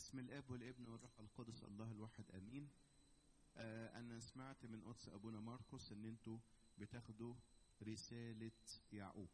بسم الاب والابن والروح القدس الله الواحد امين آه انا سمعت من قدس ابونا ماركوس ان انتوا بتاخدوا رساله يعقوب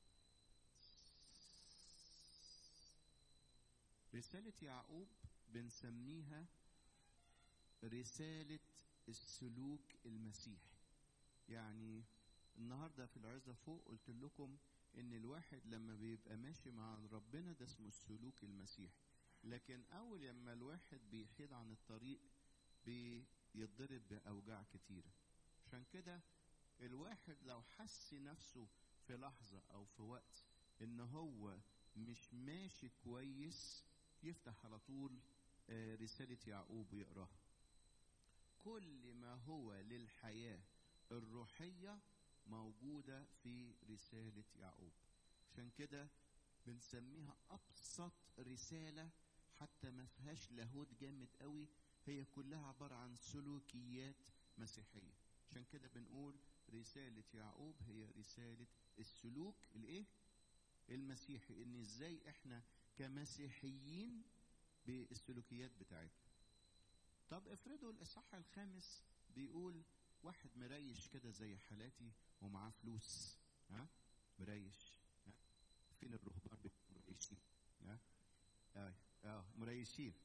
رساله يعقوب بنسميها رساله السلوك المسيحي يعني النهارده في العظه فوق قلت لكم ان الواحد لما بيبقى ماشي مع ربنا ده اسمه السلوك المسيحي لكن اول لما الواحد بيحيد عن الطريق بيتضرب باوجاع كتيره عشان كده الواحد لو حس نفسه في لحظه او في وقت ان هو مش ماشي كويس يفتح على طول رساله يعقوب ويقراها كل ما هو للحياه الروحيه موجوده في رساله يعقوب عشان كده بنسميها ابسط رساله حتى ما فيهاش لاهوت جامد قوي هي كلها عباره عن سلوكيات مسيحيه عشان كده بنقول رساله يعقوب هي رساله السلوك الايه المسيحي ان ازاي احنا كمسيحيين بالسلوكيات بتاعتنا طب افرضوا الاصحاح الخامس بيقول واحد مريش كده زي حالاتي ومعاه فلوس ها مريش ها فين الرهبان مريشين ها اه اه مريشين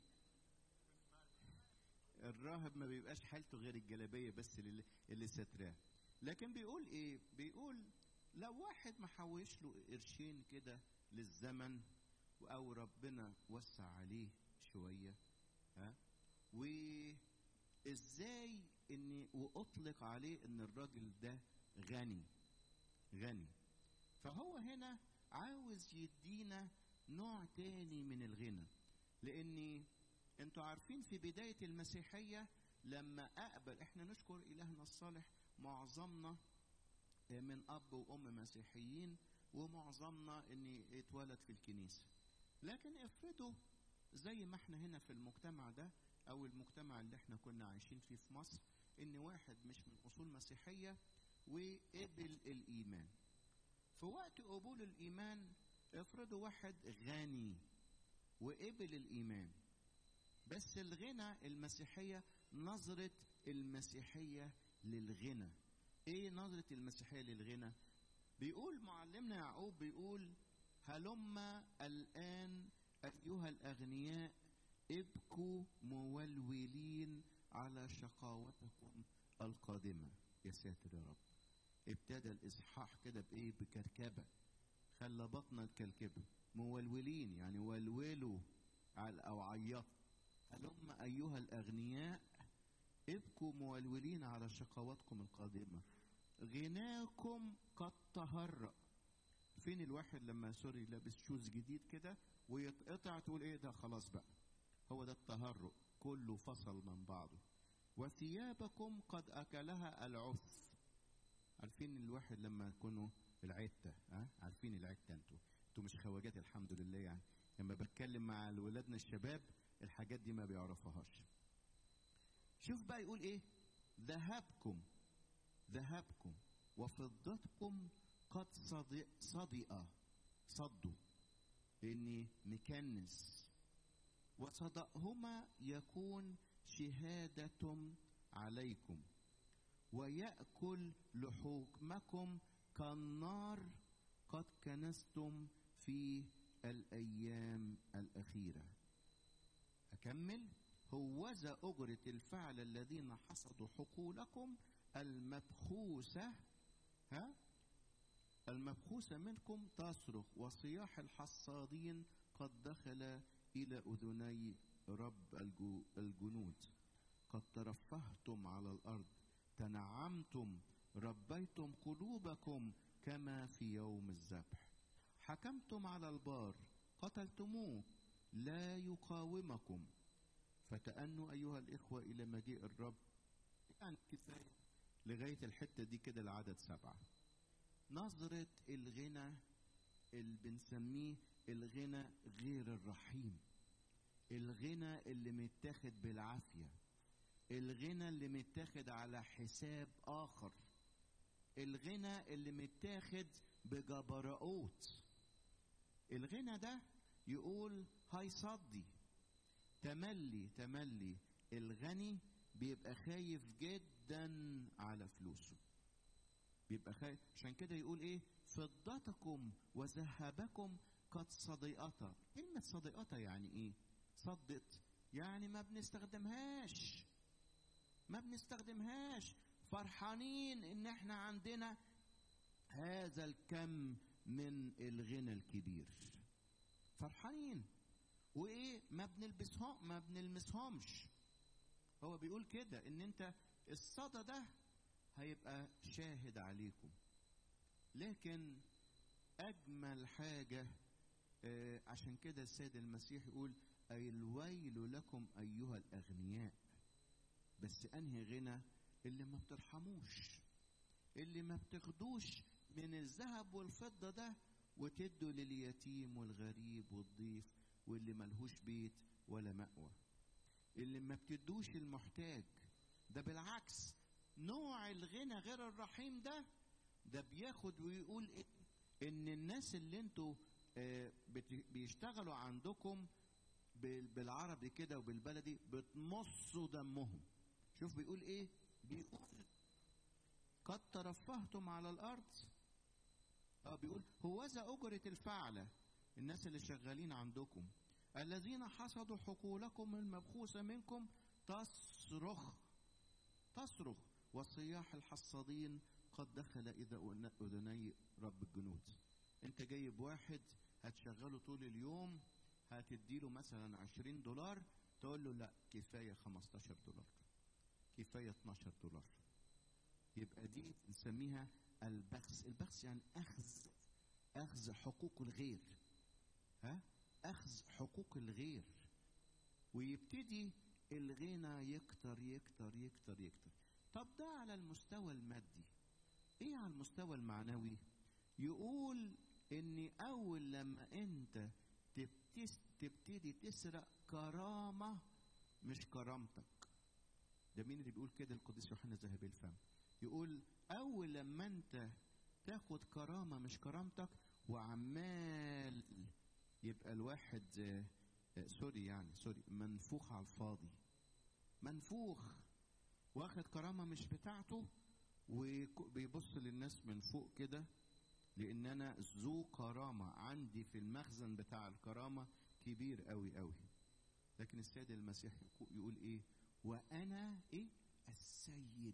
الراهب ما بيبقاش حالته غير الجلابيه بس اللي, اللي ستراه لكن بيقول ايه بيقول لو واحد محوش له قرشين كده للزمن او ربنا وسع عليه شويه ها وازاي اني واطلق عليه ان الراجل ده غني غني فهو هنا عاوز يدينا نوع تاني من الغنى لاني انتوا عارفين في بداية المسيحية لما اقبل احنا نشكر الهنا الصالح معظمنا من اب وام مسيحيين ومعظمنا اني اتولد في الكنيسة لكن افرضوا زي ما احنا هنا في المجتمع ده او المجتمع اللي احنا كنا عايشين فيه في مصر ان واحد مش من اصول مسيحية وقبل الايمان في وقت قبول الايمان افرضوا واحد غني وقبل الايمان بس الغنى المسيحيه نظره المسيحيه للغنى ايه نظره المسيحيه للغنى بيقول معلمنا يعقوب بيقول هلم الان ايها الاغنياء ابكوا مولولين على شقاوتكم القادمه يا ساتر يا رب ابتدى الاصحاح كده بايه بكركبه خلى بطنه الكلكبه مولولين يعني ولولوا او عيطوا هلم ايها الاغنياء ابكوا مولولين على شقواتكم القادمه غناكم قد تهرأ فين الواحد لما سوري لابس شوز جديد كده ويتقطع تقول ايه ده خلاص بقى هو ده التهرؤ كله فصل من بعضه وثيابكم قد اكلها العث عارفين الواحد لما يكونوا العته ها عارفين العته انتوا انتوا مش خواجات الحمد لله يعني لما بتكلم مع ولادنا الشباب الحاجات دي ما بيعرفوهاش شوف بقى يقول ايه ذهبكم ذهبكم وفضتكم قد صدئ صدئ صدوا لاني مكنس وصدأهما يكون شهادة عليكم ويأكل لحومكم كالنار قد كنستم في الأيام الأخيرة أكمل هوذا أجرة الفعل الذين حصدوا حقولكم المبخوسة ها المبخوسة منكم تصرخ وصياح الحصادين قد دخل إلى أذني رب الجنود قد ترفهتم على الأرض تنعمتم ربيتم قلوبكم كما في يوم الذبح حكمتم على البار قتلتموه لا يقاومكم فتأنوا أيها الإخوة إلى مجيء الرب يعني كفاية لغاية الحتة دي كده العدد سبعة نظرة الغنى اللي بنسميه الغنى غير الرحيم الغنى اللي متاخد بالعافية الغنى اللي متاخد على حساب آخر الغنى اللي متاخد بجبروت الغنى ده يقول هيصدي تملي تملي الغني بيبقى خايف جدا على فلوسه بيبقى خايف عشان كده يقول ايه فضتكم وذهبكم قد صدئتا كلمة صدئتا يعني ايه صدت يعني ما بنستخدمهاش ما بنستخدمهاش فرحانين ان احنا عندنا هذا الكم من الغنى الكبير فرحانين وايه ما بنلبسهم ما بنلمسهمش هو بيقول كده ان انت الصدى ده هيبقى شاهد عليكم لكن اجمل حاجه آه عشان كده السيد المسيح يقول أي الويل لكم ايها الاغنياء بس انهي غنى اللي ما بترحموش اللي ما بتاخدوش من الذهب والفضه ده وتدوا لليتيم والغريب والضيف واللي ملهوش بيت ولا مأوى اللي ما بتدوش المحتاج ده بالعكس نوع الغنى غير الرحيم ده ده بياخد ويقول إيه؟ ان الناس اللي انتوا آه بيشتغلوا عندكم بالعربي كده وبالبلدي بتمصوا دمهم شوف بيقول ايه بيقول قد ترفهتم على الارض اه بيقول هوذا اجرة الفعلة الناس اللي شغالين عندكم الذين حصدوا حقولكم المبخوسة منكم تصرخ تصرخ وصياح الحصادين قد دخل إذا أذني رب الجنود انت جايب واحد هتشغله طول اليوم هتديله مثلا 20 دولار تقول له لا كفاية 15 دولار كفاية 12 دولار يبقى دي نسميها البخس البخس يعني أخذ أخذ حقوق الغير ها أخذ حقوق الغير ويبتدي الغنى يكتر يكتر يكتر يكتر طب ده على المستوى المادي ايه على المستوى المعنوي يقول ان اول لما انت تبتدي تسرق كرامة مش كرامتك ده مين اللي بيقول كده القديس يوحنا ذهبي الفم يقول اول لما انت تاخد كرامة مش كرامتك وعمال يبقى الواحد آه آه سوري يعني سوري منفوخ على الفاضي منفوخ واخد كرامة مش بتاعته وبيبص للناس من فوق كده لان انا ذو كرامة عندي في المخزن بتاع الكرامة كبير قوي قوي لكن السيد المسيح يقول ايه وانا ايه السيد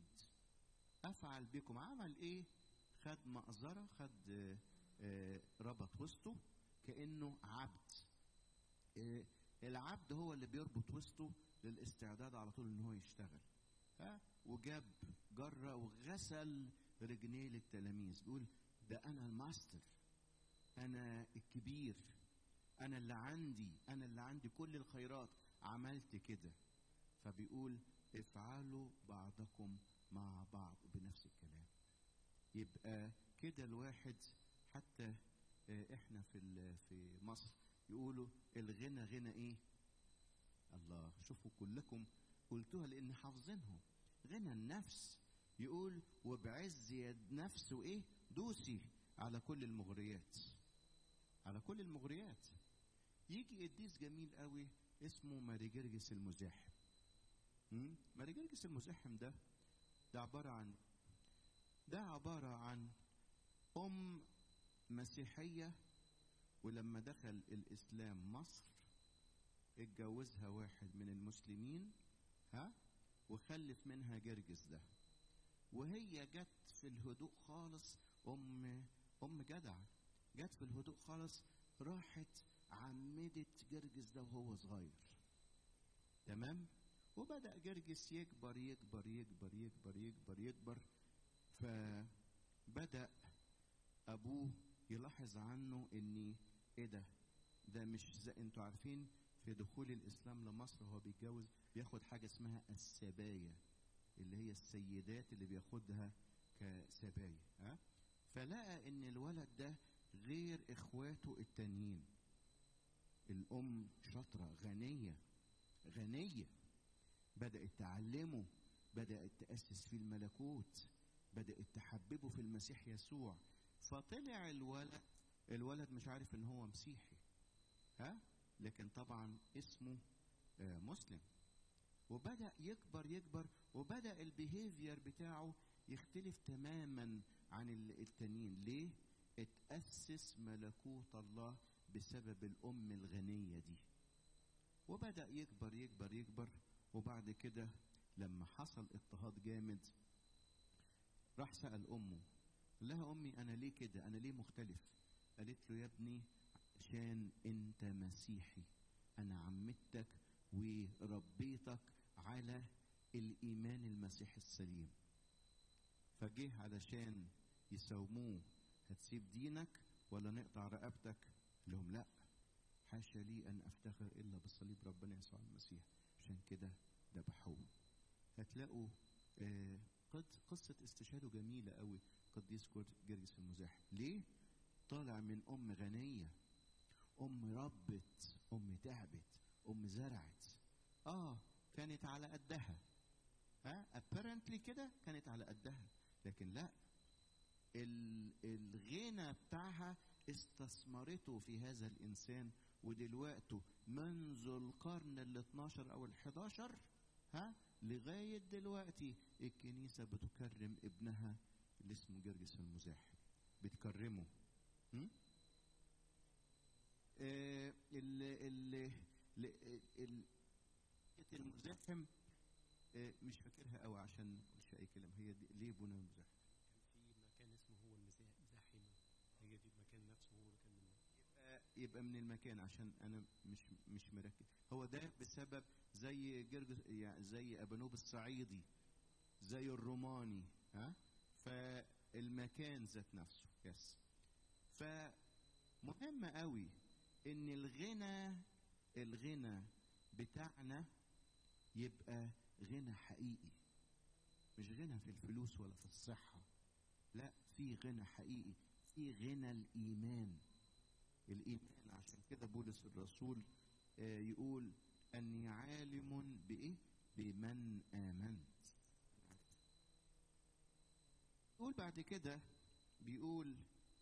افعل بكم عمل ايه خد مأزرة خد آه آه ربط وسطه كأنه عبد آه العبد هو اللي بيربط وسطه للاستعداد على طول ان هو يشتغل ها وجاب جرة وغسل رجليه للتلاميذ بيقول ده انا الماستر انا الكبير انا اللي عندي انا اللي عندي كل الخيرات عملت كده فبيقول افعلوا بعضكم مع بعض بنفس الكلام يبقى كده الواحد حتى احنا في في مصر يقولوا الغنى غنى ايه الله شوفوا كلكم قلتوها لان حافظينهم غنى النفس يقول وبعز يد نفسه ايه دوسي على كل المغريات على كل المغريات يجي قديس جميل قوي اسمه ماري جرجس المزاحم ماري جرجس المزاحم ده ده عبارة عن ده عبارة عن أم مسيحية ولما دخل الإسلام مصر اتجوزها واحد من المسلمين ها وخلف منها جرجس ده وهي جت في الهدوء خالص أم أم جدع جت في الهدوء خالص راحت عمدت جرجس ده وهو صغير تمام وبدأ جرجس يكبر يكبر يكبر يكبر يكبر يكبر فبدأ أبوه يلاحظ عنه إن إيه ده؟ ده مش زي أنتوا عارفين في دخول الإسلام لمصر هو بيتجوز بياخد حاجة اسمها السبايا اللي هي السيدات اللي بياخدها كسبايا ها؟ فلقى إن الولد ده غير إخواته التانيين الأم شاطرة غنية غنية بدأت تعلمه بدأت تأسس فيه الملكوت بدأت تحببه في المسيح يسوع فطلع الولد الولد مش عارف ان هو مسيحي ها لكن طبعا اسمه آه، مسلم وبدا يكبر يكبر وبدا البيهيفير بتاعه يختلف تماما عن ال- التانيين ليه اتاسس ملكوت الله بسبب الام الغنيه دي وبدا يكبر يكبر يكبر وبعد كده لما حصل اضطهاد جامد راح سال امه قال لها امي انا ليه كده انا ليه مختلف قالت له يا ابني عشان انت مسيحي انا عمتك وربيتك على الايمان المسيحي السليم فجه علشان يساوموه هتسيب دينك ولا نقطع رقبتك قال لهم لا حاشا لي ان افتخر الا بصليب ربنا يسوع المسيح عشان كده ذبحوه هتلاقوا آه قد قصة استشهاده جميلة قوي قديس كور- جرجس المزاحم ليه؟ طالع من أم غنية أم ربت أم تعبت أم زرعت آه كانت على قدها ها apparently كده كانت على قدها لكن لا ال- الغنى بتاعها استثمرته في هذا الإنسان ودلوقتي منذ القرن ال 12 أو ال 11 ها لغاية دلوقتي الكنيسة بتكرم ابنها اللي اسمه جرجس المزاحم بتكرمه م? آه ال ال ال- ال- المزاحم آه مش فاكرها قوي عشان ما اقولش اي كلام هي دي ليه بنا المزاحم كان في مكان اسمه هو المزاح- مزاحم هي دي المكان نفسه هو اللي كان من يبقى, يبقى من المكان عشان انا مش مش مركز هو ده بسبب زي جرجس يعني زي ابانوب الصعيدي زي الروماني ها فالمكان ذات نفسه يس فمهم قوي ان الغنى الغنى بتاعنا يبقى غنى حقيقي مش غنى في الفلوس ولا في الصحة لا في غنى حقيقي في غنى الإيمان الإيمان عشان كده بولس الرسول آه، يقول أني عالم بإيه؟ بمن آمنت يقول بعد كده بيقول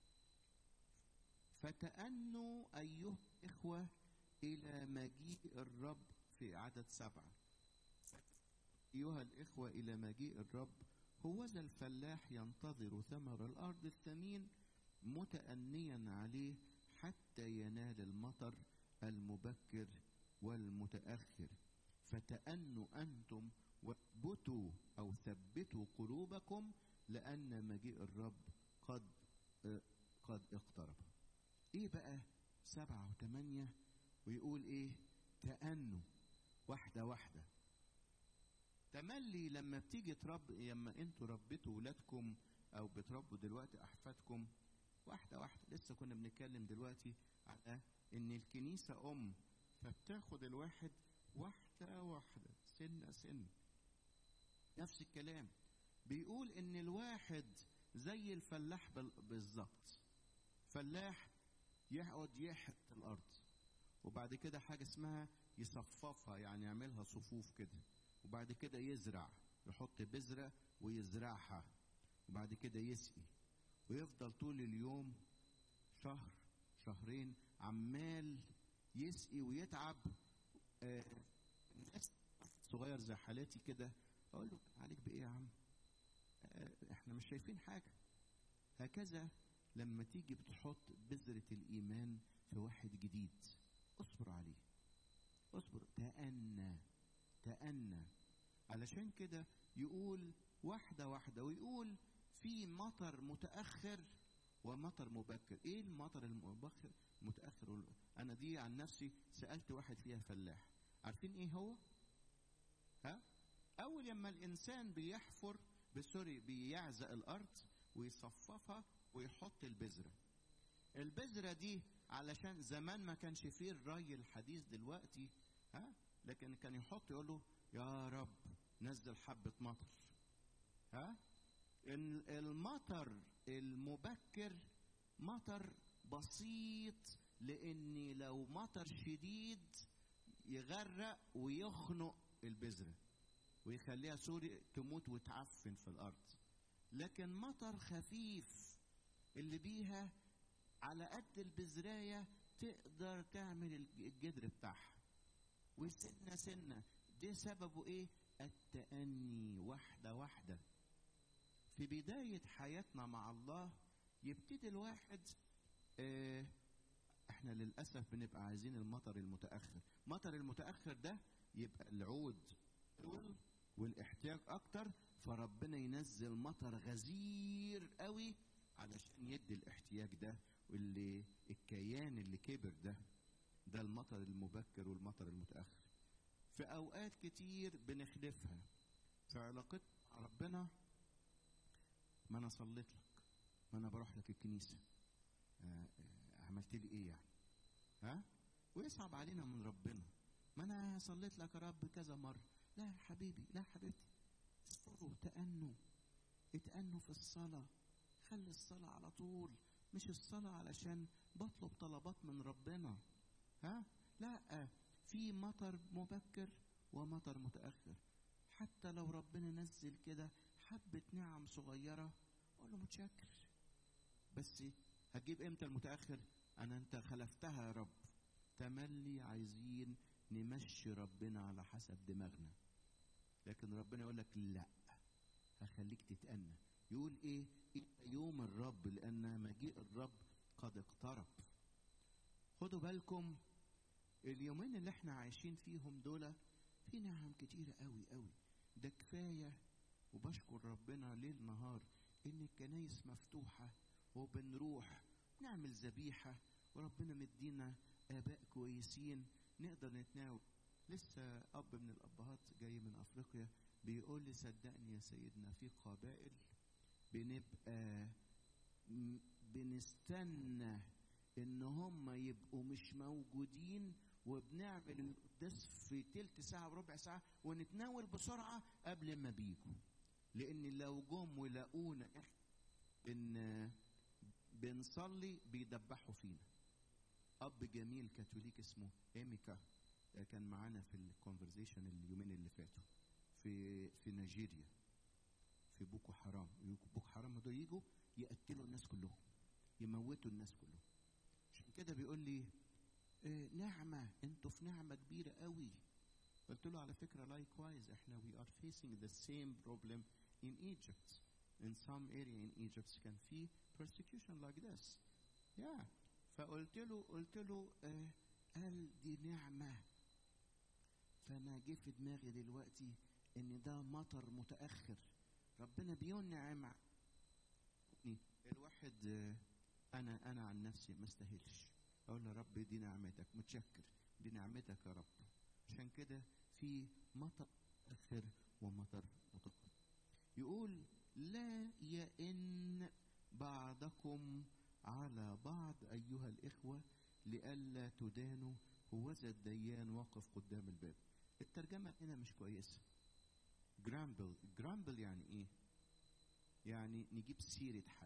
فتأنوا أيها الإخوة إلى مجيء الرب في عدد سبعة أيها الإخوة إلى مجيء الرب هوذا الفلاح ينتظر ثمر الأرض الثمين متأنيا عليه حتى ينال المطر المبكر والمتأخر فتأنوا أنتم واثبتوا أو ثبتوا قلوبكم لأن مجيء الرب قد آه، قد اقترب ايه بقى سبعة وثمانية ويقول ايه تأنوا واحدة واحدة تملي لما بتيجي ترب لما انتوا ربيتوا ولادكم او بتربوا دلوقتي احفادكم واحدة واحدة لسه كنا بنتكلم دلوقتي على ان الكنيسة ام فبتاخد الواحد واحدة واحدة سنة سن نفس الكلام بيقول ان الواحد زي الفلاح بال- بالظبط فلاح يقعد يحرث الارض وبعد كده حاجه اسمها يصففها يعني يعملها صفوف كده وبعد كده يزرع يحط بذره ويزرعها وبعد كده يسقي ويفضل طول اليوم شهر شهرين عمال يسقي ويتعب آه، الناس صغير زي حالاتي كده اقول له عليك بايه يا عم آه، احنا مش شايفين حاجه هكذا لما تيجي بتحط بذرة الإيمان في واحد جديد اصبر عليه اصبر تأنى تأنى علشان كده يقول واحدة واحدة ويقول في مطر متأخر ومطر مبكر ايه المطر المبكر متأخر وال- انا دي عن نفسي سألت واحد فيها فلاح عارفين ايه هو ها اول لما الانسان بيحفر بسوري بيعزق الارض ويصففها ويحط البذرة البذرة دي علشان زمان ما كانش فيه الري الحديث دلوقتي ها لكن كان يحط يقول له يا رب نزل حبة مطر ها ال- المطر المبكر مطر بسيط لان لو مطر شديد يغرق ويخنق البذرة ويخليها سوري تموت وتعفن في الارض لكن مطر خفيف اللي بيها على قد البذراية تقدر تعمل الج- الجدر بتاعها وسنة سنة ده سببه ايه التأني واحدة واحدة في بداية حياتنا مع الله يبتدي الواحد اه احنا للأسف بنبقى عايزين المطر المتأخر مطر المتأخر ده يبقى العود طول والاحتياج اكتر فربنا ينزل مطر غزير قوي علشان يدي الاحتياج ده واللي الكيان اللي كبر ده ده المطر المبكر والمطر المتأخر في أوقات كتير بنخلفها في علاقتنا مع ربنا ما أنا صليت لك ما أنا بروح لك الكنيسة آه آه عملت لي إيه يعني ها ويصعب علينا من ربنا ما أنا صليت لك يا رب كذا مرة لا يا حبيبي لا حبيبتي اصبروا تأنوا اتأنوا في الصلاة خلي الصلاة على طول مش الصلاة علشان بطلب طلبات من ربنا ها لا في مطر مبكر ومطر متأخر حتى لو ربنا نزل كده حبة نعم صغيرة قول له متشكر بس هتجيب امتى المتأخر انا انت خلفتها يا رب تملي عايزين نمشي ربنا على حسب دماغنا لكن ربنا يقول لك لا هخليك تتأنى يقول ايه يوم الرب لان مجيء الرب قد اقترب خدوا بالكم اليومين اللي احنا عايشين فيهم دول في نعم كتيرة قوي قوي ده كفاية وبشكر ربنا ليل نهار ان الكنايس مفتوحة وبنروح نعمل ذبيحة وربنا مدينا اباء كويسين نقدر نتناول لسه اب من الابهات جاي من افريقيا بيقول لي صدقني يا سيدنا في قبائل بنبقى بنستنى ان هم يبقوا مش موجودين وبنعمل القداس في تلت ساعة وربع ساعة ونتناول بسرعة قبل ما بيجوا لان لو جم ولقونا ان بنصلي بيدبحوا فينا اب جميل كاثوليك اسمه ايميكا كان معانا في الكونفرزيشن اليومين اللي فاتوا في في نيجيريا في بوكو حرام بوكو حرام دول يجوا يقتلوا الناس كلهم يموتوا الناس كلهم عشان كده بيقول لي إيه نعمة انتوا في نعمة كبيرة قوي قلت له على فكرة likewise احنا we are facing the same problem in Egypt in some area in Egypt كان في persecution like this yeah فقلت له قلت له آه قال دي نعمة فأنا جه في دماغي دلوقتي إن ده مطر متأخر ربنا بينعم الواحد آه انا انا عن نفسي ما استاهلش اقول يا رب دي نعمتك متشكر دي نعمتك يا رب عشان كده في مطر اخر ومطر متقدم يقول لا يئن بعضكم على بعض ايها الاخوه لئلا تدانوا هوذا الديان واقف قدام الباب الترجمه هنا مش كويسه جرامبل جرامبل يعني ايه يعني نجيب سيره حد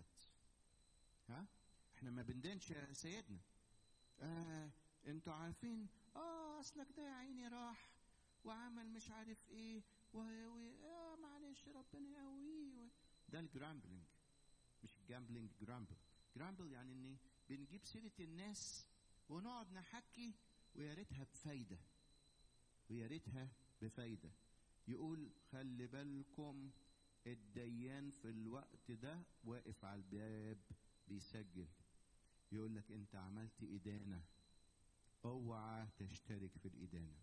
ها احنا ما بندينش يا سيدنا آه انتوا عارفين اه اصلك ده يا عيني راح وعمل مش عارف ايه و, و... آه معلش ربنا يقويه ده الجرامبلينج مش جامبلينج جرامبل جرامبل يعني ان بنجيب سيره الناس ونقعد نحكي ويا ريتها بفايده ويا ريتها بفايده يقول خلي بالكم الديان في الوقت ده واقف على الباب بيسجل يقول لك انت عملت ادانه اوعى تشترك في الادانه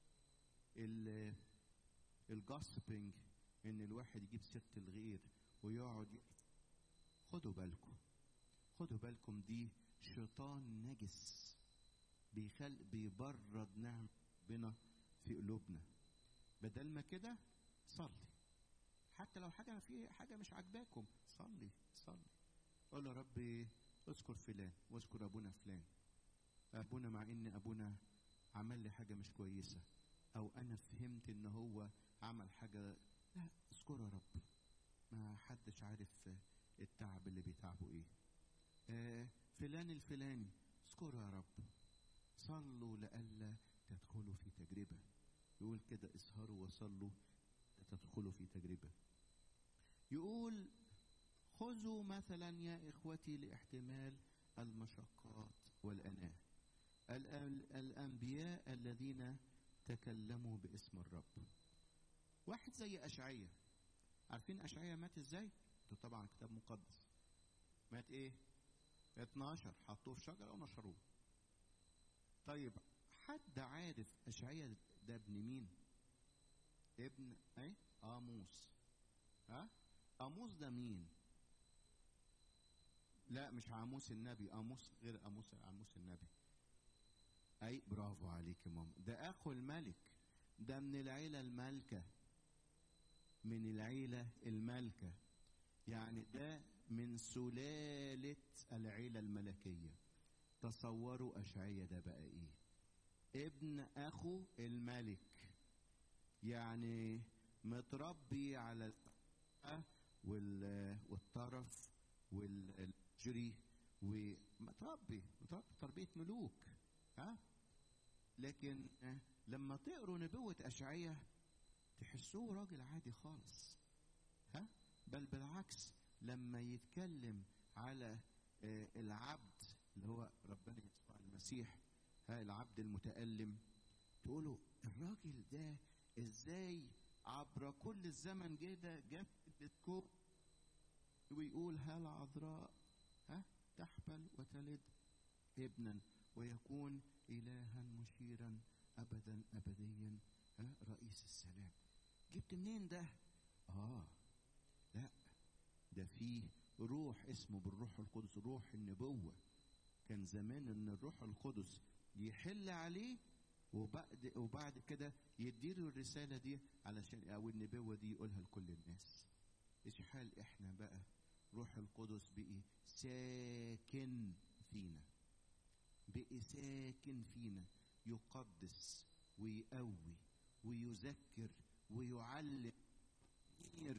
الجاسبنج ان الواحد يجيب سيره الغير ويقعد خدوا بالكم خدوا بالكم دي شيطان نجس بيخل بيبرد نعم ربنا في قلوبنا بدل ما كده صلي حتى لو حاجه في حاجه مش عاجباكم صلي صلي قول يا رب اذكر فلان واذكر ابونا فلان ابونا مع ان ابونا عمل لي حاجه مش كويسه او انا فهمت ان هو عمل حاجه لا اذكره يا رب ما حدش عارف التعب اللي بيتعبه ايه آه فلان الفلاني اذكره يا رب صلوا لئلا تدخلوا في تجربه يقول كده اسهروا وصلوا تدخلوا في تجربه يقول خذوا مثلا يا اخوتي لاحتمال المشقات والاناه الانبياء الذين تكلموا باسم الرب واحد زي أشعية عارفين أشعية مات ازاي؟ ده طبعا كتاب مقدس مات ايه؟ 12 حطوه في شجرة ونشروه طيب حد عارف أشعية ده ابن مين؟ ابن ايه؟ آموس ها؟ آموس ده مين؟ لا مش عاموس النبي آموس غير آموس عاموس النبي أي برافو عليك يا ماما ده أخو الملك ده من العيلة المالكة من العيلة المالكة يعني ده من سلالة العيلة الملكية تصوروا أشعية ده بقى إيه ابن أخو الملك يعني متربي على وال- والطرف والجري ومتربي متربي تربية ملوك ها لكن آه، لما تقروا نبوة أشعية تحسوه راجل عادي خالص ها بل بالعكس لما يتكلم على آه، العبد اللي هو ربنا يسوع المسيح ها العبد المتألم تقولوا الراجل ده ازاي عبر كل الزمن كده جاب الكون ويقول هل عذراء ها تحبل وتلد ابنا ويكون إلها مشيرا أبدا أبديا ها رئيس السلام جبت منين ده؟ آه لا ده فيه روح اسمه بالروح القدس روح النبوة كان زمان ان الروح القدس يحل عليه وبعد وبعد كده يديله الرسالة دي علشان او النبوة دي يقولها لكل الناس ايش حال احنا بقى روح القدس بقي ساكن فينا بقي ساكن فينا يقدس ويقوي ويذكر ويعلم ينير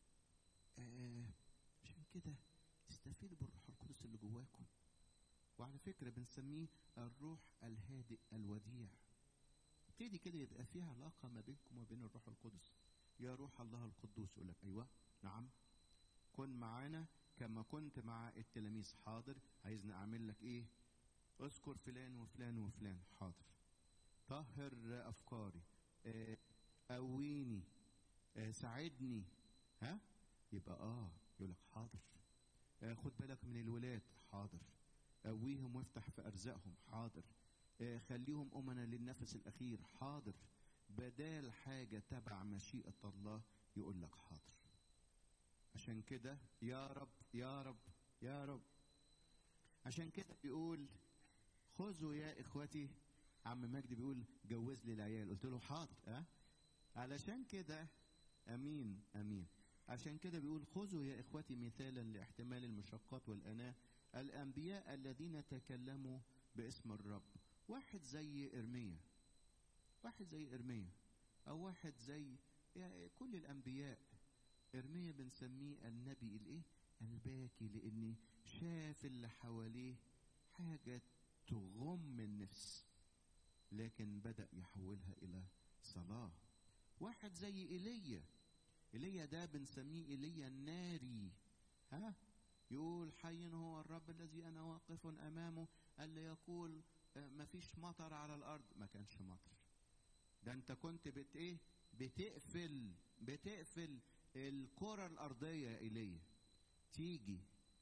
آه عشان كده تستفيدوا بالروح القدس اللي جواكم وعلى فكرة بنسميه الروح الهادئ الوديع ابتدي كده يبقى فيها علاقة ما بينكم وبين الروح القدس يا روح الله القدوس يقول لك أيوة نعم كن معانا كما كنت مع التلاميذ حاضر عايزني أعمل لك إيه اذكر فلان وفلان وفلان حاضر طهر أفكاري آه، قويني آه، ساعدني ها يبقى اه يقول لك حاضر آه، خد بالك من الولاد حاضر قويهم وافتح في ارزاقهم حاضر آه، خليهم امنا للنفس الاخير حاضر بدال حاجه تبع مشيئه الله يقول لك حاضر عشان كده يا رب يا رب يا رب عشان كده بيقول خذوا يا اخوتي عم مجدي بيقول جوز لي العيال قلت له حاضر ها علشان كده امين امين عشان كده بيقول خذوا يا اخوتي مثالا لاحتمال المشقات والاناه الانبياء الذين تكلموا باسم الرب واحد زي ارميا واحد زي ارميا او واحد زي يعني كل الانبياء ارميا بنسميه النبي الايه الباكي لان شاف اللي حواليه حاجه تغم النفس لكن بدا يحولها الى صلاه واحد زي ايليا ايليا ده بنسميه ايليا الناري ها يقول حي هو الرب الذي انا واقف امامه الا يقول آه، مفيش مطر على الارض ما كانش مطر ده انت كنت بت ايه بتقفل بتقفل الكرة الأرضية يا إيليا تيجي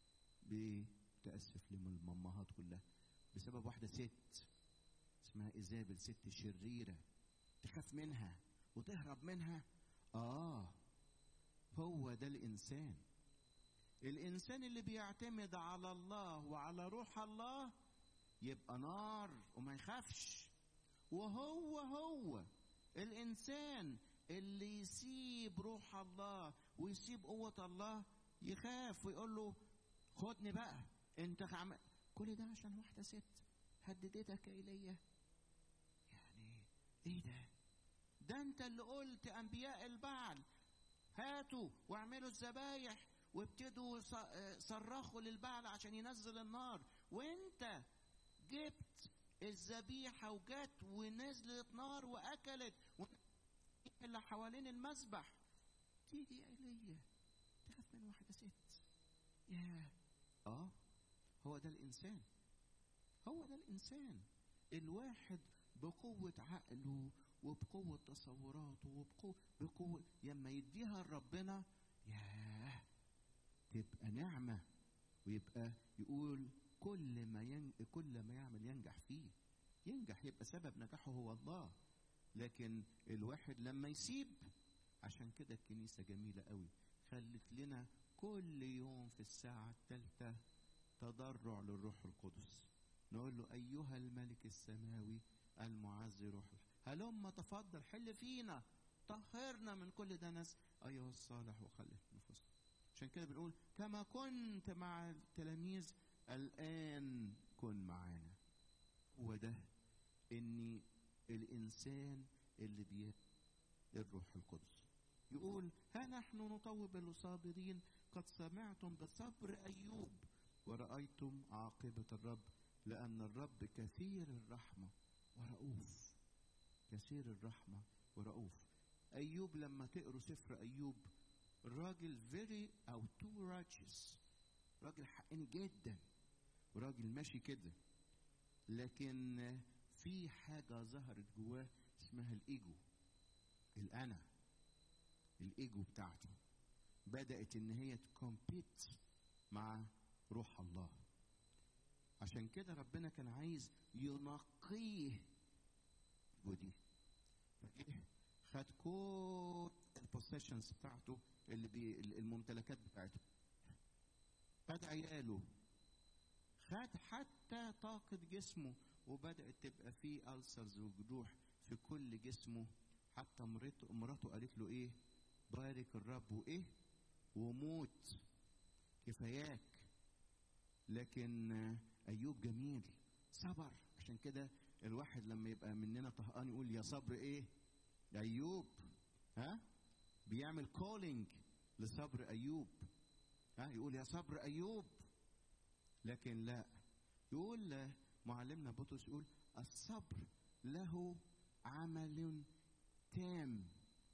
بتأسف للمامهات كلها بسبب واحدة ست اسمها إيزابل ست شريرة تخاف منها وتهرب منها آه هو ده الإنسان الإنسان اللي بيعتمد على الله وعلى روح الله يبقى نار وما يخافش وهو هو الإنسان اللي يسيب روح الله ويسيب قوة الله يخاف ويقول له خدني بقى انت عم... كل ده عشان واحدة ست هددتك يا ايليا يعني ايه ده ده انت اللي قلت انبياء البعل هاتوا واعملوا الذبايح وابتدوا ص- آه، صرخوا للبعل عشان ينزل النار وانت جبت الذبيحة وجت ونزلت نار واكلت اللي حوالين المذبح تيجي يا ايليا تخاف من واحدة ست ياه اه هو ده الانسان هو ده الانسان الواحد بقوة عقله وبقوة تصوراته وبقوة بقوة لما يديها لربنا ياه تبقى نعمة ويبقى يقول كل ما ين... كل ما يعمل ينجح فيه ينجح يبقى سبب نجاحه هو الله لكن الواحد لما يسيب عشان كده الكنيسة جميلة قوي خلت لنا كل يوم في الساعة الثالثة تضرع للروح القدس نقول له أيها الملك السماوي المعز روح هلم تفضل حل فينا طهرنا من كل دنس أيها الصالح وخلف نفوسنا عشان كده بنقول كما كنت مع التلاميذ الآن كن معانا هو ده إن الإنسان اللي بيه الروح القدس يقول ها نحن نطوب الصابرين قد سمعتم بصبر أيوب ورأيتم عاقبة الرب لأن الرب كثير الرحمة ورؤوف كثير الرحمة ورؤوف أيوب لما تقروا سفر أيوب راجل very أو too righteous راجل حقاني جدا وراجل ماشي كده لكن في حاجة ظهرت جواه اسمها الإيجو الأنا الإيجو بتاعته بدأت إن هي تكمبيت مع روح الله عشان كده ربنا كان عايز ينقيه ودي خد كل البوسيشنز بتاعته اللي بي الممتلكات بتاعته خد عياله خد حتى طاقة جسمه وبدأت تبقى فيه ألسرز وجروح في كل جسمه حتى مرته مراته قالت له إيه بارك الرب وإيه وموت كفاياك لكن أيوب جميل صبر عشان كده الواحد لما يبقى مننا طهقان يقول يا صبر إيه أيوب ها بيعمل كولينج لصبر أيوب ها يقول يا صبر أيوب لكن لا يقول معلمنا بطرس يقول الصبر له عمل تام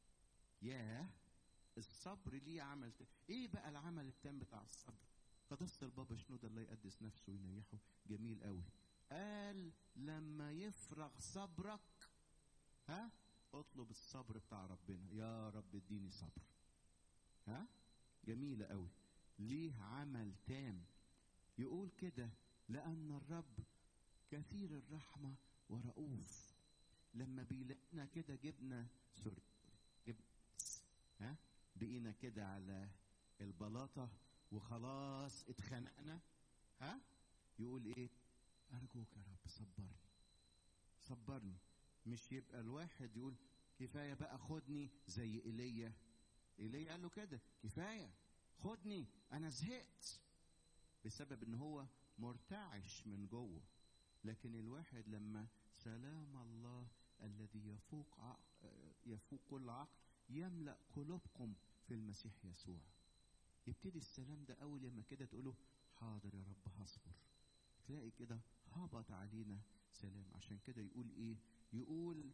ياه الصبر ليه عمل تام ايه بقى العمل التام بتاع الصبر قداسة البابا شنودة الله يقدس نفسه وينيحه جميل قوي قال لما يفرغ صبرك ها اطلب الصبر بتاع ربنا يا رب اديني صبر ها جميلة قوي ليه عمل تام يقول كده لأن الرب كثير الرحمة ورؤوف لما بيلاقينا كده جبنا سوري جبنا ها بقينا كده على البلاطة وخلاص اتخنقنا ها يقول ايه أرجوك يا رب صبرني صبرني مش يبقى الواحد يقول كفاية بقى خدني زي إيليا إيليا قال له كده كفاية خدني أنا زهقت بسبب ان هو مرتعش من جوه لكن الواحد لما سلام الله الذي يفوق عقل يفوق كل عقل يملا قلوبكم في المسيح يسوع يبتدي السلام ده اول لما كده تقوله حاضر يا رب هصبر تلاقي كده هبط علينا سلام عشان كده يقول ايه يقول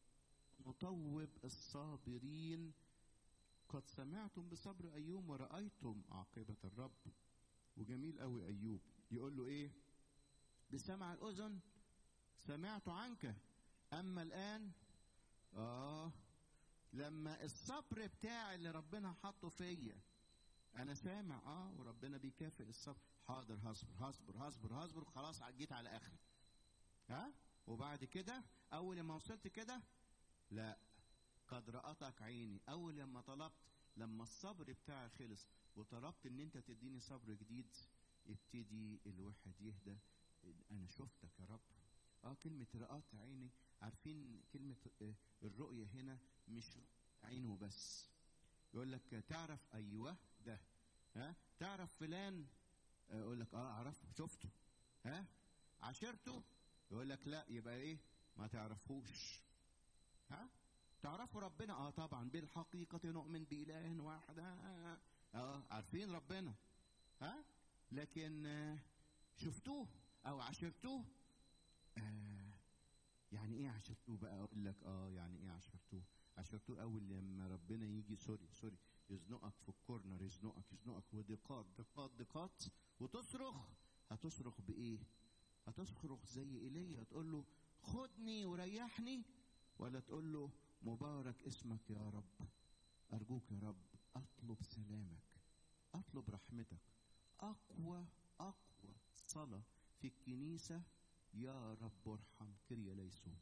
نطوب الصابرين قد سمعتم بصبر ايوب ورأيتم عاقبة الرب وجميل قوي ايوب يقول له ايه بسمع الاذن سمعت عنك اما الان اه لما الصبر بتاعي اللي ربنا حطه فيا انا سامع اه وربنا بيكافئ الصبر حاضر هصبر هصبر هصبر هصبر خلاص جيت على اخري ها وبعد كده اول ما وصلت كده لا قد رأتك عيني اول لما طلبت لما الصبر بتاعي خلص وطلبت ان انت تديني صبر جديد يبتدي الواحد يهدى انا شفتك يا رب اه كلمة رأت عيني عارفين كلمة الرؤية هنا مش عينه بس يقول لك تعرف ايوه ده ها تعرف فلان يقول لك اه اعرفه شفته ها عشرته يقول لك لا يبقى ايه ما تعرفوش ها تعرفوا ربنا اه طبعا بالحقيقة نؤمن بإله واحد اه, آه عارفين ربنا ها لكن آه شفتوه او عشرتوه آه يعني ايه عشرتوه بقى اقول لك اه يعني ايه عشرتوه عشرتوه اول لما ربنا يجي سوري سوري يزنقك في الكورنر يزنقك يزنقك ودقات دقات دقات وتصرخ هتصرخ بايه هتصرخ زي ايليا تقول له خدني وريحني ولا تقول له مبارك اسمك يا رب أرجوك يا رب أطلب سلامك أطلب رحمتك أقوى أقوى صلاة في الكنيسة يا رب ارحم كريا ليسون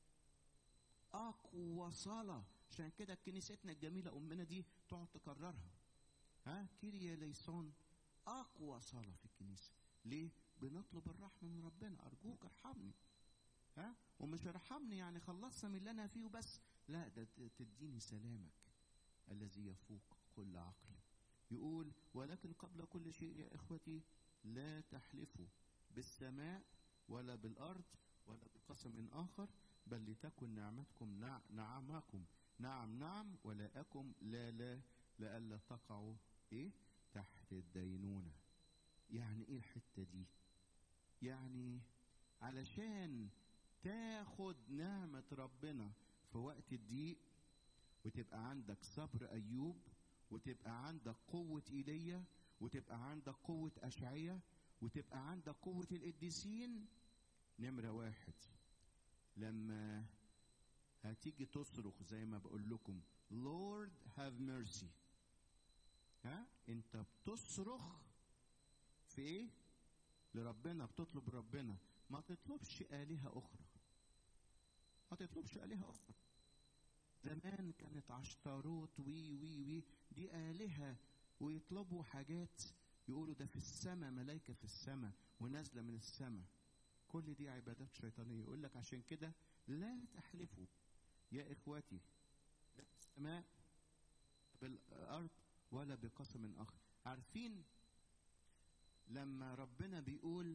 أقوى صلاة عشان كده كنيستنا الجميلة أمنا دي تقعد تكررها ها كيريا ليسون أقوى صلاة في الكنيسة ليه؟ بنطلب الرحمة من ربنا أرجوك ارحمني ها ومش ارحمني يعني خلصنا من اللي أنا فيه بس لا ده تديني سلامك الذي يفوق كل عقل يقول ولكن قبل كل شيء يا إخوتي لا تحلفوا بالسماء ولا بالأرض ولا بقسم آخر بل لتكن نعمتكم نع نعمكم نعم نعم ولا أكم لا لا لئلا تقعوا إيه تحت الدينونة يعني إيه الحتة دي يعني علشان تاخد نعمة ربنا في وقت الضيق وتبقى عندك صبر أيوب وتبقى عندك قوة إيليا وتبقى عندك قوة أشعية وتبقى عندك قوة القديسين نمرة واحد لما هتيجي تصرخ زي ما بقول لكم Lord have mercy ها انت بتصرخ في ايه لربنا بتطلب ربنا ما تطلبش آلهة أخرى ما تطلبش آلهة أخرى زمان كانت عشتاروت وي وي وي دي آلهة ويطلبوا حاجات يقولوا ده في السماء ملائكة في السماء ونازلة من السماء كل دي عبادات شيطانية يقول لك عشان كده لا تحلفوا يا إخواتي لا السماء بالأرض ولا بقسم آخر عارفين لما ربنا بيقول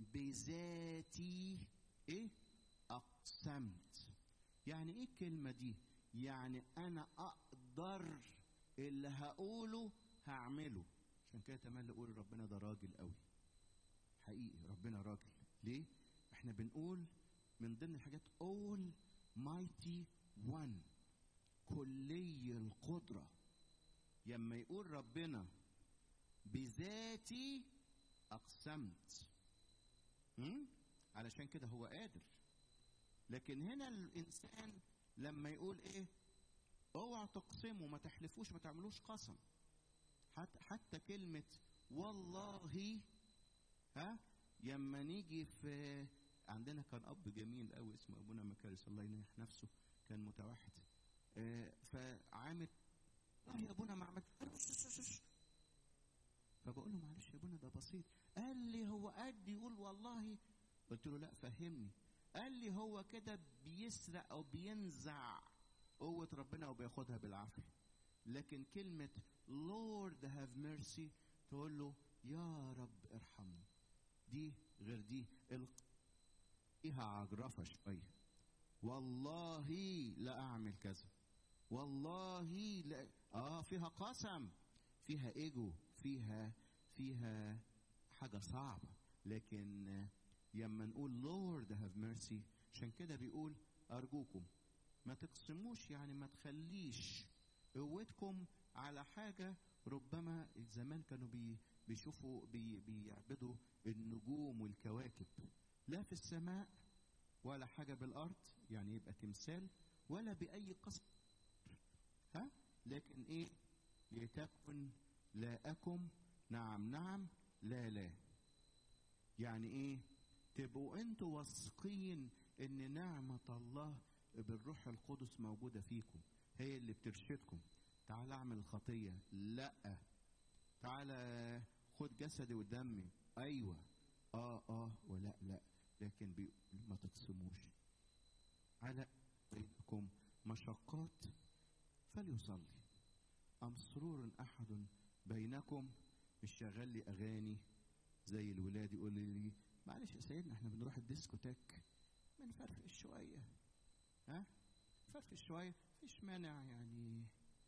بذاتي ايه اقسمت يعني ايه الكلمه دي يعني انا اقدر اللي هقوله هعمله عشان كده تملي اقول ربنا ده راجل قوي حقيقي ربنا راجل ليه احنا بنقول من ضمن الحاجات all mighty one كلي القدره لما يقول ربنا بذاتي اقسمت م? علشان كده هو قادر لكن هنا الانسان لما يقول ايه اوعى تقسموا ما تحلفوش ما تعملوش قسم حتى حتى كلمه والله ها لما نيجي في عندنا كان اب جميل قوي اسمه ابونا مكارس الله ينيح نفسه كان متوحد آه فعامل والله يا ابونا ما عملت فبقول له معلش يا ابونا ده بسيط قال لي هو قد يقول والله قلت له لا فهمني قال لي هو كده بيسرق او بينزع قوة ربنا وبياخدها بالعافية لكن كلمة Lord have mercy تقول له يا رب ارحمني دي غير دي فيها عجرفة شوية والله لا أعمل كذا والله لا اه فيها قسم فيها ايجو فيها فيها حاجة صعبة لكن لما نقول Lord have mercy عشان كده بيقول أرجوكم ما تقسموش يعني ما تخليش قوتكم على حاجة ربما زمان كانوا بي بيشوفوا بي بيعبدوا النجوم والكواكب لا في السماء ولا حاجة بالأرض يعني يبقى تمثال ولا بأي قسم ها لكن ايه لتكن لا أكم نعم نعم لا لا يعني ايه تبقوا انتوا واثقين ان نعمة الله بالروح القدس موجودة فيكم هي اللي بترشدكم تعال اعمل خطية لا تعال خد جسدي ودمي ايوه اه اه ولا لا لكن ما تقسموش على بينكم مشقات فليصلي أم سرور أحد بينكم مش شغال لي أغاني زي الولاد يقول لي معلش يا سيدنا احنا بنروح الديسكوتيك بنفرفش شوية ها فرفش شوية مفيش مانع يعني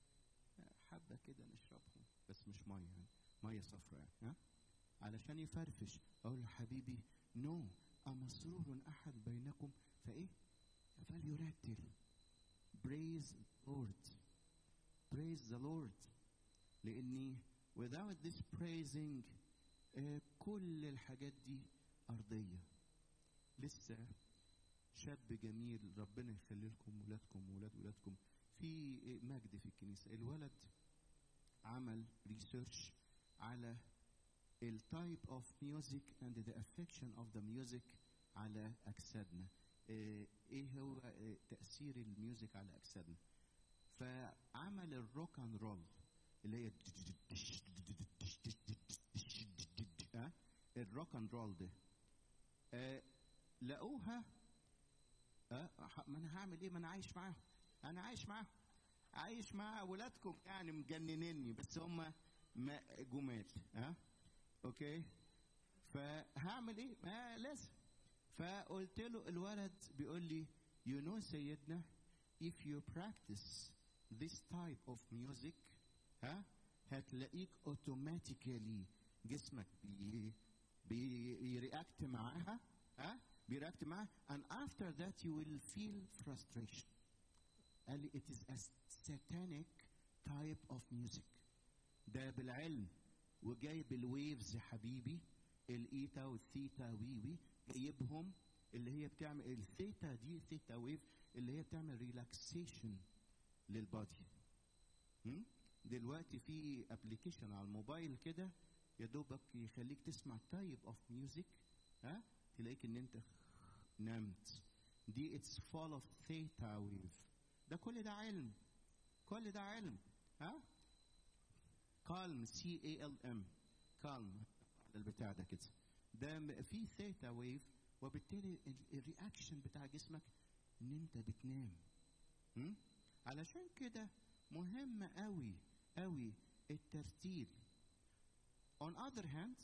حبة كده نشربهم بس مش مية يعني مية صفراء يعني ها علشان يفرفش أقول له حبيبي نو no. أمسرور أحد بينكم فإيه فليرتل praise Lord praise the Lord لأني without this praising uh, كل الحاجات دي أرضية لسه شاب جميل ربنا يخلي لكم ولادكم وولاد ولادكم في مجد في الكنيسة الولد عمل ريسيرش على التايب اوف ميوزك اند ذا افكشن اوف ذا ميوزك على اجسادنا آه، ايه هو آه، تاثير الميوزك على اجسادنا فعمل الروك اند رول اللي هي آه، الروك اند رول ده آه، لقوها آه، ح- ما انا هعمل ايه ما انا عايش معاهم انا عايش معاهم عايش مع ولادكم يعني مجننيني بس هم ما جمال ها اوكي فهعمل ايه ما لازم فقلت له الولد بيقول لي you know سيدنا if you practice this type of music ها هتلاقيك automatically جسمك بي بيرياكت معاها ها بيرياكت معاها and after that you will feel frustration قال لي it is a satanic type of music ده بالعلم وجايب الويفز يا حبيبي الايتا والثيتا وي وي جايبهم اللي هي بتعمل الثيتا دي ثيتا ويف اللي هي بتعمل ريلاكسيشن للبادي هم؟ دلوقتي في ابلكيشن على الموبايل كده يا دوبك يخليك تسمع تايب اوف ميوزك ها تلاقيك ان انت نمت دي اتس فول اوف ثيتا ويف ده كل ده علم كل ده علم ها كالم سي اي ال ام كالم البتاع ده كده ده م- في ثيتا ويف وبالتالي ال- الرياكشن بتاع جسمك ان انت بتنام م? علشان كده مهم قوي قوي الترتيل on other hand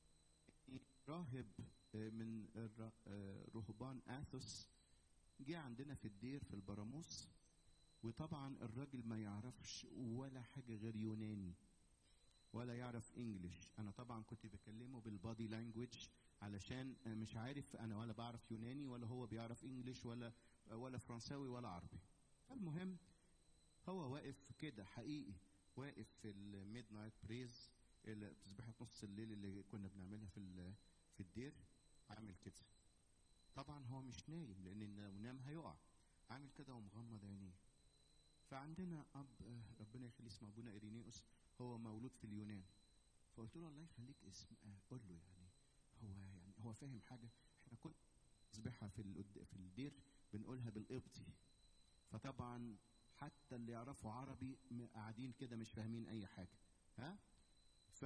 راهب آه، من الر- آه، رهبان اثوس جه عندنا في الدير في البراموس وطبعا الراجل ما يعرفش ولا حاجه غير يوناني ولا يعرف انجليش انا طبعا كنت بكلمه بالبادي لانجويج علشان أنا مش عارف انا ولا بعرف يوناني ولا هو بيعرف انجليش ولا ولا فرنساوي ولا عربي المهم هو واقف كده حقيقي واقف في الميد نايت بريز تسبيحة نص الليل اللي كنا بنعملها في ال- في الدير عامل كده طبعا هو مش نايم لان لو نام هيقع عامل كده ومغمض عينيه فعندنا اب آه، ربنا يخليه اسمه ابونا ايرينيوس هو مولود في اليونان فقلت له الله يخليك اسم آه، قول له يعني هو يعني هو فاهم حاجه احنا كل تسبيحه في القد- في الدير بنقولها بالقبطي فطبعا حتى اللي يعرفوا عربي م- قاعدين كده مش فاهمين اي حاجه ها ف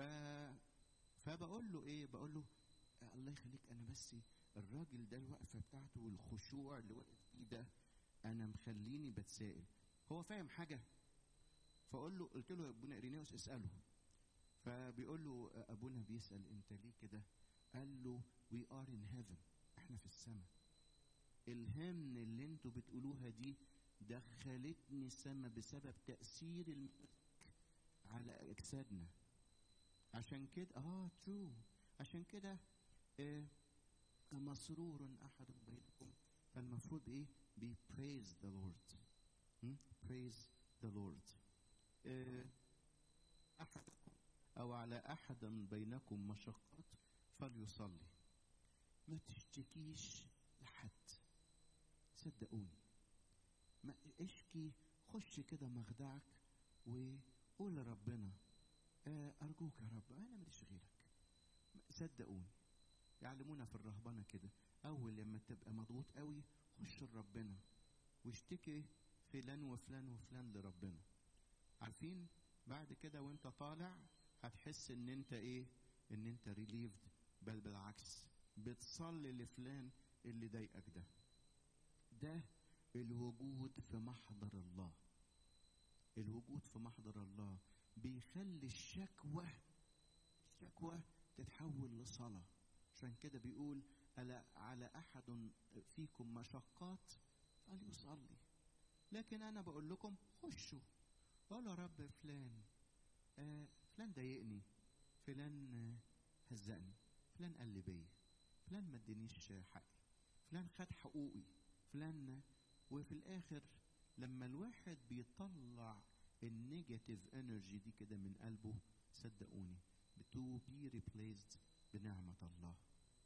فبقول له ايه بقول له آه، الله يخليك انا بس الراجل ده الوقفه بتاعته والخشوع اللي واقف فيه ده انا مخليني بتسائل هو فاهم حاجه فاقول له قلت له يا ابونا ارينيوس اساله فبيقول له آه، ابونا بيسال انت ليه كده قال له وي ار ان هيفن احنا في السماء الهمن اللي انتوا بتقولوها دي دخلتني السماء بسبب تاثير الملك على اجسادنا عشان كده اه ترو عشان كده آه مسرور احد بينكم فالمفروض ايه بي praise the Lord م? praise the Lord آه احد او على احد بينكم مشقات فليصلي ما تشتكيش لحد صدقوني ما اشكي خش كده مخدعك وقول لربنا آه ارجوك يا رب انا ماليش غيرك صدقوني يعلمونا في الرهبنه كده اول لما تبقى مضغوط قوي خش لربنا واشتكي فلان وفلان وفلان لربنا عارفين بعد كده وانت طالع هتحس ان انت ايه ان انت ريليفد بل بالعكس بتصلي لفلان اللي ضايقك ده ده الوجود في محضر الله الوجود في محضر الله بيخلي الشكوى الشكوى تتحول لصلاة عشان كده بيقول ألا على أحد فيكم مشقات فليصلي لكن أنا بقول لكم خشوا قولوا يا رب فلان آه فلان ضايقني فلان آه هزقني فلان قال لي بيا فلان ما ادانيش حقي فلان خد حقوقي فلان وفي الاخر لما الواحد بيطلع النيجاتيف انرجي دي كده من قلبه صدقوني to be replaced بنعمة الله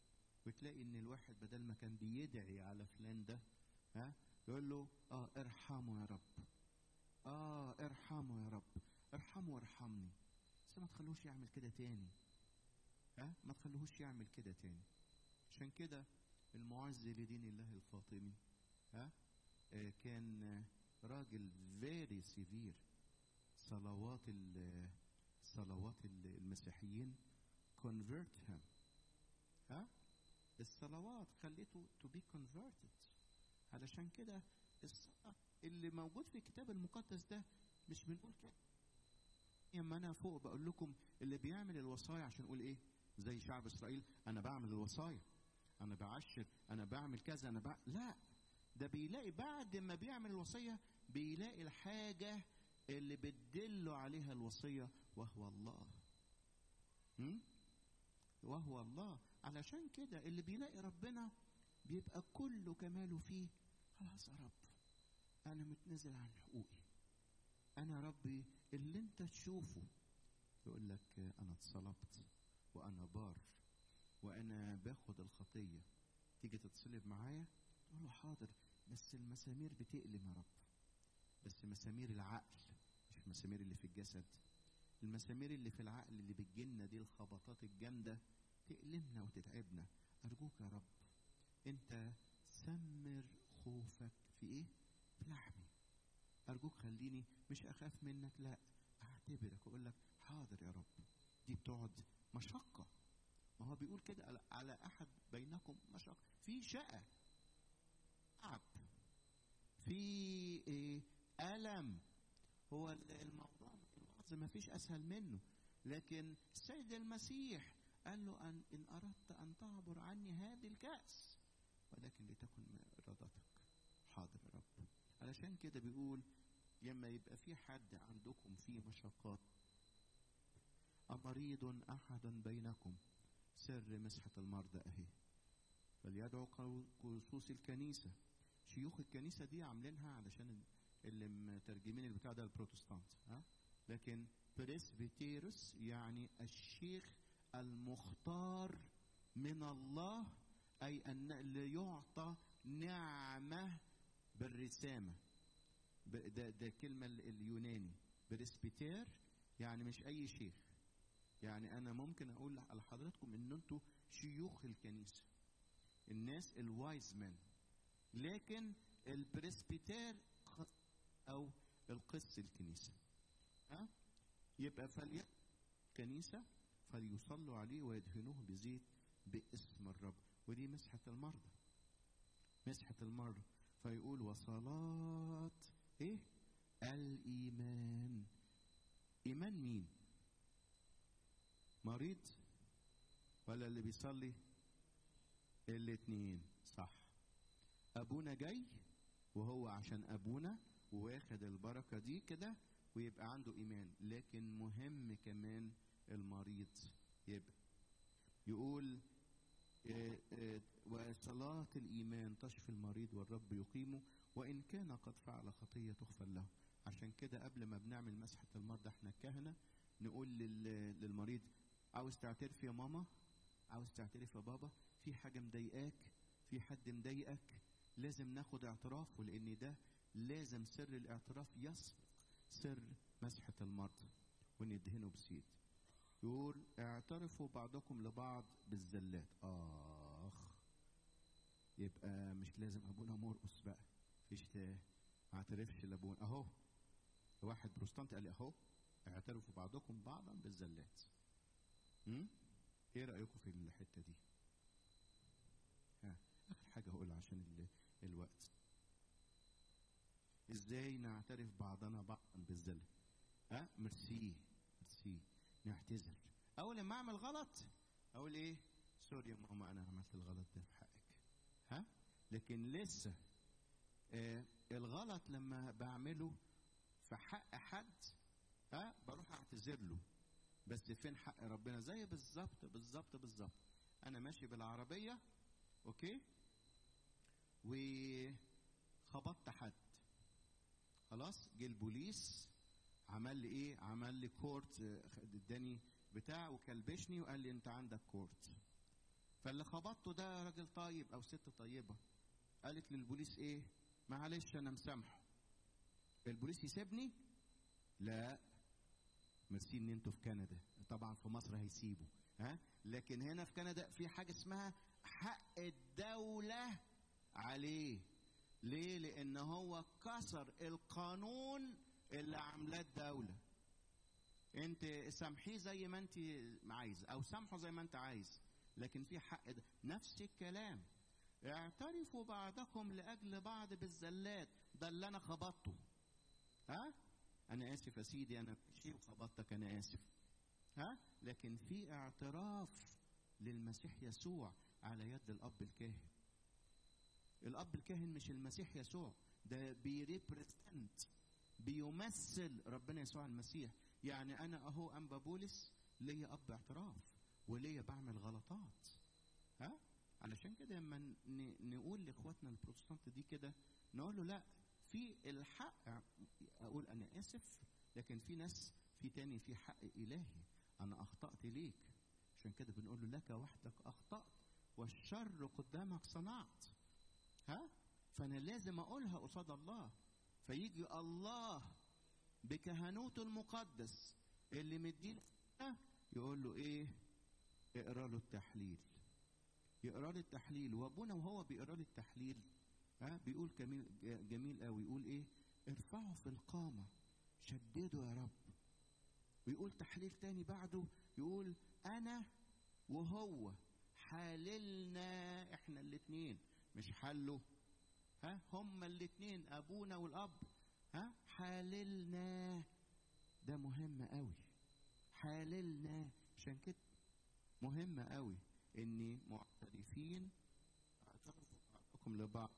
وتلاقي ان الواحد بدل ما كان بيدعي على فلان ده ها يقول له اه ارحمه يا رب اه ارحمه يا رب ارحمه وارحمني بس ما تخلوش يعمل كده تاني ها ما تخلوهوش يعمل كده تاني عشان كده المعز لدين الله الفاطمي ها آه كان آه، راجل فيري سيفير صلوات ال- صلوات ال- المسيحيين convert him ها الصلوات خليته to be converted علشان كده الصلاة اللي موجود في الكتاب المقدس ده مش بنقول كده اما انا فوق بقول لكم اللي بيعمل الوصايا عشان يقول ايه زي شعب اسرائيل انا بعمل الوصايا انا بعشر انا بعمل كذا انا بع... لا ده بيلاقي بعد ما بيعمل الوصيه بيلاقي الحاجه اللي بتدله عليها الوصيه وهو الله هم؟ وهو الله علشان كده اللي بيلاقي ربنا بيبقى كله كماله فيه خلاص يا رب انا متنزل عن حقوقي انا ربي اللي انت تشوفه يقول لك انا اتصلبت وانا بار وانا باخد الخطيه تيجي تتصلب معايا تقول له حاضر بس المسامير بتألم يا رب بس مسامير العقل مش المسامير اللي في الجسد المسامير اللي في العقل اللي بتجيلنا دي الخبطات الجامده تألمنا وتتعبنا ارجوك يا رب انت سمر خوفك في ايه في لحمي ارجوك خليني مش اخاف منك لا اعتبرك واقول لك حاضر يا رب دي بتقعد مشقه ما هو بيقول كده على- على احد بينكم مشقه في شقه تعب في إيه الم هو ال- الموضوع الوعظ ما فيش اسهل منه لكن السيد المسيح قال له أن إن أردت أن تعبر عني هذه الكأس ولكن لتكن إرادتك حاضر يا رب علشان كده بيقول لما يبقى في حد عندكم فيه مشقات أمريض أحد بينكم سر مسحة المرضى أهي فليدعو قو- قصوص الكنيسة شيوخ الكنيسة دي عاملينها علشان اللي مترجمين البتاع ده البروتستانت ها لكن بريسبيتيروس يعني الشيخ المختار من الله أي أن ليعطى نعمة بالرسامة ب- ده ده كلمة ال- اليوناني بريسبيتير يعني مش أي شيخ يعني أنا ممكن أقول لحضراتكم إن أنتوا شيوخ الكنيسة الناس الوايز مان لكن البريسبيتير خ- أو القس الكنيسة ها يبقى فلي كنيسة فليصلوا عليه ويدهنوه بزيت باسم الرب ودي مسحة المرضى مسحة المرضى فيقول وصلاة ايه الإيمان إيمان مين مريض ولا اللي بيصلي الاتنين صح أبونا جاي وهو عشان أبونا واخد البركة دي كده ويبقى عنده إيمان لكن مهم كمان المريض يبقى يقول آه، آه، وصلاة الإيمان تشفي المريض والرب يقيمه وإن كان قد فعل خطية تغفر له عشان كده قبل ما بنعمل مسحة المرضى احنا الكهنة نقول لل- للمريض عاوز تعترف يا ماما عاوز تعترف يا بابا في حاجة مضايقاك في حد مضايقك لازم ناخد اعتراف ولأن ده لازم سر الاعتراف يسبق سر مسحة المرضى وندهنه بزيت يقول اعترفوا بعضكم لبعض بالزلات اخ يبقى مش لازم ابونا مرقص بقى فيش تا- ما اعترفش لابونا اهو واحد بروستانت قال لي اهو اعترفوا بعضكم بعضا بالزلات امم ايه رايكم في الحته دي ها اخر حاجه هقولها عشان ال- الوقت ازاي نعترف بعضنا بعضا بالزلة ها ميرسي ميرسي نعتذر اول ما اعمل غلط اقول ايه سوري يا ماما انا عملت الغلط ده في حقك ها لكن لسه آه الغلط لما بعمله في حق حد ها بروح اعتذر له بس فين حق ربنا زي بالظبط بالظبط بالظبط انا ماشي بالعربيه اوكي وخبطت حد خلاص جه البوليس عمل لي ايه عمل لي كورت آه، اداني بتاع وكلبشني وقال لي انت عندك كورت فاللي خبطته ده راجل طيب او ست طيبه قالت للبوليس ايه معلش انا مسامحه البوليس يسيبني لا ميرسي ان انتوا في كندا طبعا في مصر هيسيبوا ها لكن هنا في كندا في حاجه اسمها حق الدوله عليه ليه لان هو كسر القانون اللي عاملاه الدوله انت سامحيه زي ما انت عايز او سامحه زي ما انت عايز لكن في حق ده نفس الكلام اعترفوا بعضكم لاجل بعض بالزلات ده اللي انا خبطته ها انا اسف يا سيدي انا شيء وخبطتك انا اسف ها لكن في اعتراف للمسيح يسوع على يد الاب الكاهن الاب الكاهن مش المسيح يسوع ده بيريبريزنت بيمثل ربنا يسوع المسيح يعني انا اهو انبا بولس ليا اب اعتراف وليا بعمل غلطات ها علشان كده لما ن- نقول لاخواتنا البروتستانت دي كده نقول له لا في الحق اقول انا اسف لكن في ناس في تاني في حق الهي انا اخطات ليك عشان كده بنقول له لك وحدك اخطات والشر قدامك صنعت ها فانا لازم اقولها قصاد الله فيجي الله بكهنوته المقدس اللي مدينا يقول له ايه اقرا له التحليل يقرا له التحليل وابونا وهو بيقرا له التحليل ها بيقول جميل جميل قوي يقول ايه ارفعه في القامه شدده يا رب ويقول تحليل تاني بعده يقول انا وهو حاللنا احنا الاتنين مش حله ها هما الاتنين ابونا والاب ها حاللنا ده مهم قوي حاللنا عشان كده مهم قوي اني معترفين اعترفوا بعضكم لبعض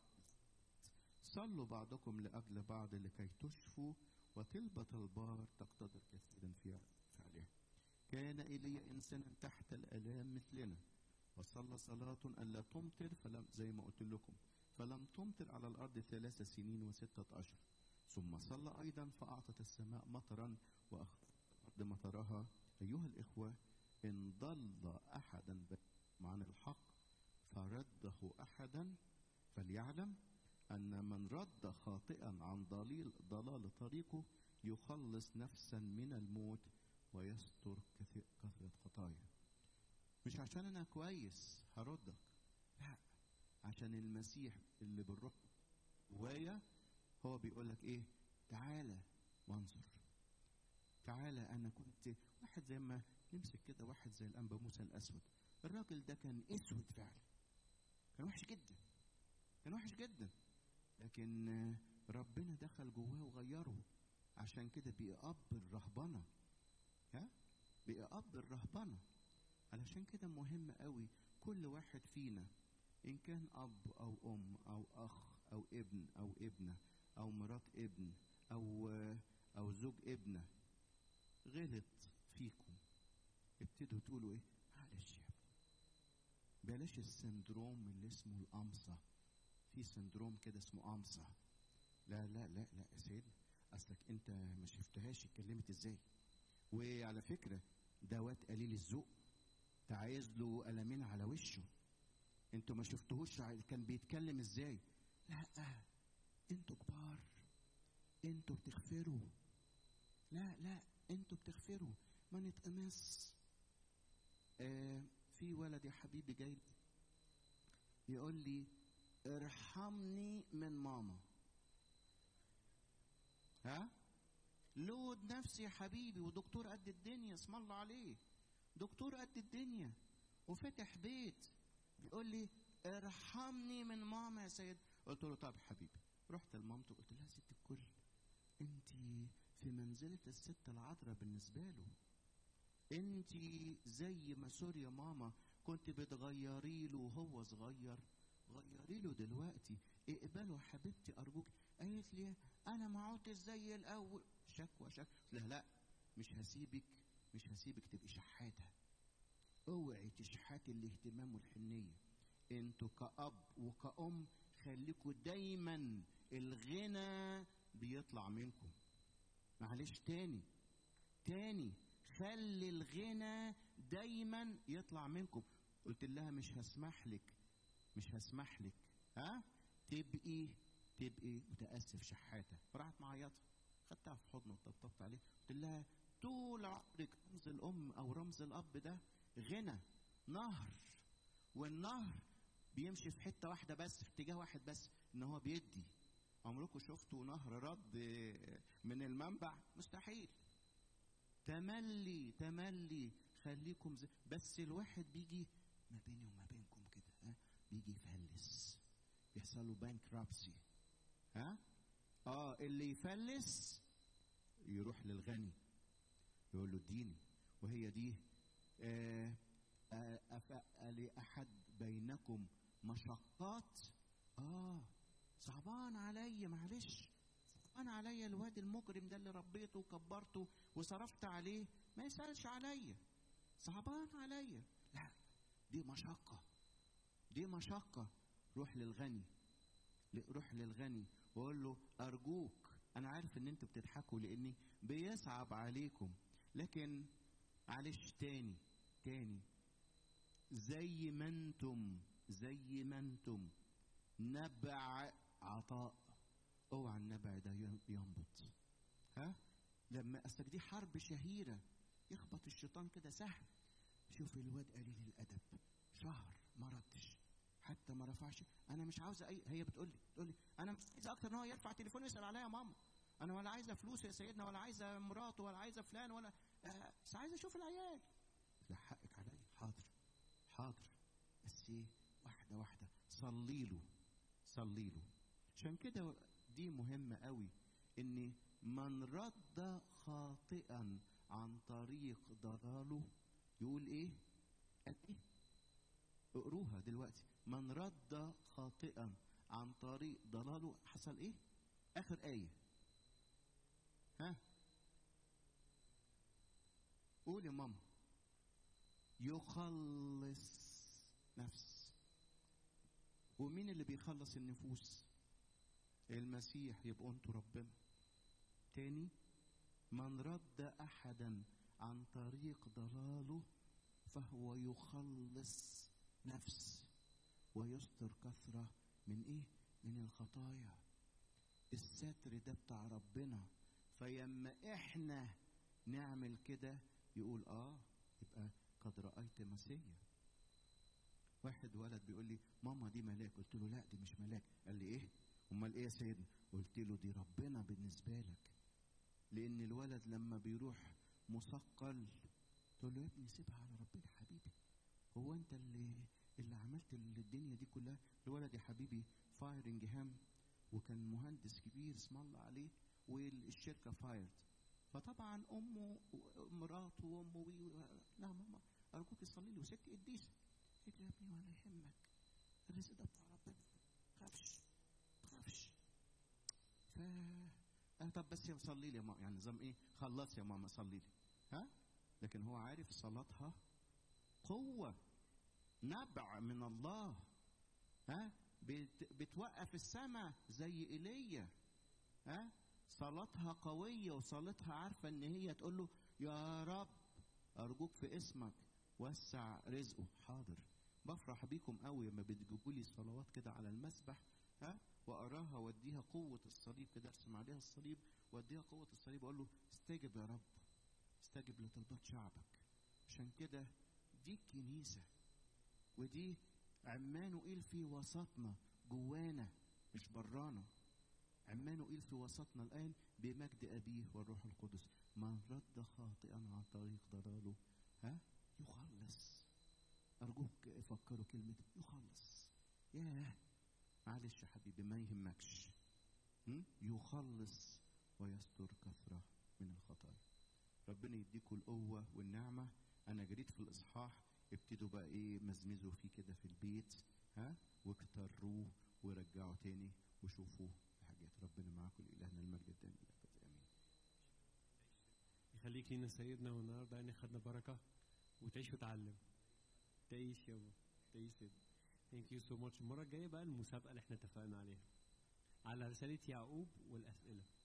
صلوا بعضكم لاجل بعض لكي تشفوا وطلبة البار تقتدر كثيرا في فعلها كان إلي إنسانا تحت الآلام مثلنا وصلى صلاة ألا تمطر فلم زي ما قلت لكم فلم تمطر على الأرض ثلاث سنين وستة أشهر ثم صلى أيضا فأعطت السماء مطرا وأخذت الأرض مطرها أيها الإخوة إن ضل أحدا عن الحق فرده أحدا فليعلم أن من رد خاطئا عن ضليل ضلال طريقه يخلص نفسا من الموت ويستر كثير كثرة خطايا مش عشان أنا كويس هردك لا عشان المسيح اللي بالروح جوايا هو بيقول لك ايه تعالى وانظر تعالى انا كنت واحد زي ما نمسك كده واحد زي الانبا موسى الاسود الراجل ده كان اسود فعلا كان وحش جدا كان وحش جدا لكن ربنا دخل جواه وغيره عشان كده بقى اب الرهبنه ها بقى اب الرهبنه علشان كده مهم قوي كل واحد فينا ان كان اب او ام او اخ او ابن او ابنه او مرات ابن او او زوج ابنه غلط فيكم ابتدوا تقولوا ايه معلش يا ابني بلاش السندروم اللي اسمه القمصه في سندروم كده اسمه قمصه لا لا لا لا يا سيدنا اصلك انت ما شفتهاش اتكلمت ازاي وعلى فكره دوت قليل الذوق ده عايز له قلمين على وشه انتوا ما شفتهوش كان بيتكلم ازاي لا انتوا كبار انتوا بتغفروا لا لا انتوا بتغفروا ما نتقمص آه في ولد يا حبيبي جاي يقول لي ارحمني من ماما ها لود نفسي يا حبيبي ودكتور قد الدنيا اسم الله عليه دكتور قد الدنيا وفتح بيت بيقول لي ارحمني من ماما يا سيد قلت له طب حبيبي رحت لمامته قلت لها ست الكل انت في منزلة الست العذراء بالنسبة له انت زي ما سوريا ماما كنت بتغيري له وهو صغير غيري له دلوقتي اقبله حبيبتي ارجوك قالت لي انا ما عدتش زي الاول شكوى شكوى لا لا مش هسيبك مش هسيبك تبقي شحاته اوعي تشحاتي الاهتمام والحنيه انتوا كأب وكأم خليكوا دايما الغنى بيطلع منكم معلش تاني تاني خلي الغنى دايما يطلع منكم قلت لها مش هسمح لك مش هسمح لك ها تبقي تبقي متاسف شحاته فراحت معيطه خدتها في حضني وطبطبت عليه قلت لها طول عمرك رمز الام او رمز الاب ده غنى نهر والنهر بيمشي في حته واحده بس في اتجاه واحد بس ان هو بيدي عمركم شفتوا نهر رد من المنبع مستحيل تملي تملي خليكم زي بس الواحد بيجي ما بيني وما بينكم كده ها بيجي يفلس يحصل له بانكرابسي ها اه اللي يفلس يروح للغني يقول له اديني وهي دي آه آه أفأ لأحد بينكم مشقات اه صعبان عليا معلش صعبان عليا الواد المجرم ده اللي ربيته وكبرته وصرفت عليه ما يسألش عليا صعبان عليا لا دي مشقة دي مشقة روح للغني روح للغني وقول له أرجوك أنا عارف إن أنتوا بتضحكوا لأني بيصعب عليكم لكن معلش تاني تاني زي ما انتم زي ما انتم نبع عطاء اوعى النبع ده ينبط ها لما اصلك دي حرب شهيره يخبط الشيطان كده سهل شوف الواد قليل الادب شهر ما ردش حتى ما رفعش انا مش عاوزه اي هي بتقول لي تقول لي انا مش عايزه اكتر ان هو يرفع تليفون يسال عليا يا ماما انا ولا عايزه فلوس يا سيدنا ولا عايزه مراته ولا عايزه فلان ولا آه بس عايزه اشوف العيال لا حقك عليا حاضر حاضر بس ايه واحده واحده صلي له صلي له عشان كده دي مهمه قوي ان من رد خاطئا عن طريق ضلاله يقول ايه ايه اقروها دلوقتي من رد خاطئا عن طريق ضلاله حصل ايه اخر ايه ها قول يا ماما يخلص نفس ومين اللي بيخلص النفوس المسيح يبقوا انتوا ربنا تاني من رد احدا عن طريق ضلاله فهو يخلص نفس ويستر كثرة من ايه من الخطايا الستر ده بتاع ربنا فيما احنا نعمل كده يقول اه يبقى قد رأيت مسيا واحد ولد بيقول لي ماما دي ملاك قلت له لا دي مش ملاك قال لي ايه امال ايه يا سيدنا قلت له دي ربنا بالنسبه لك لان الولد لما بيروح مثقل تقول له يا ابني سيبها على ربنا حبيبي هو انت اللي اللي عملت الدنيا دي كلها الولد يا حبيبي فايرنج هام وكان مهندس كبير اسم الله عليه والشركه فايرد فطبعا امه ومراته وامه وي لا ماما ارجوك صلي لي وست قديسه قلت له يا ابني ولا يهمك الرزق ده بتاع ربنا تخافش تخافش ف آه طب بس صلي لي يا ماما يعني نظام ايه خلص يا ماما صلي لي ها لكن هو عارف صلاتها قوة نبع من الله ها بت بتوقف السماء زي ايليا ها صلاتها قوية وصلاتها عارفة ان هي تقول له يا رب ارجوك في اسمك وسع رزقه حاضر بفرح بيكم قوي لما بتجيبوا لي صلوات كده على المسبح ها واقراها واديها قوه الصليب كده ارسم عليها الصليب واديها قوه الصليب واقول له استجب يا رب استجب لطلبات شعبك عشان كده دي الكنيسه ودي عمانوئيل في وسطنا جوانا مش برانا عمانوئيل في وسطنا الان بمجد ابيه والروح القدس من رد خاطئا عن طريق ضلاله ها يخلص أرجوك فكروا كلمة يخلص ياه معلش يا حبيبي ما يهمكش يخلص ويستر كثرة من الخطايا ربنا يديكم القوة والنعمة أنا جريت في الإصحاح ابتدوا بقى إيه مزمزوا فيه كده في البيت ها واكتروه ورجعوا تاني وشوفوا حاجات ربنا معاكم لإلهنا المجد الدائم الأبد آمين يخليك لينا سيدنا والنهارده يعني خدنا بركه وتعيش وتعلم تعيش يابا تعيش كده ثانك يو سو ماتش المره الجايه بقى المسابقه اللي احنا اتفقنا عليها على رساله يعقوب والاسئله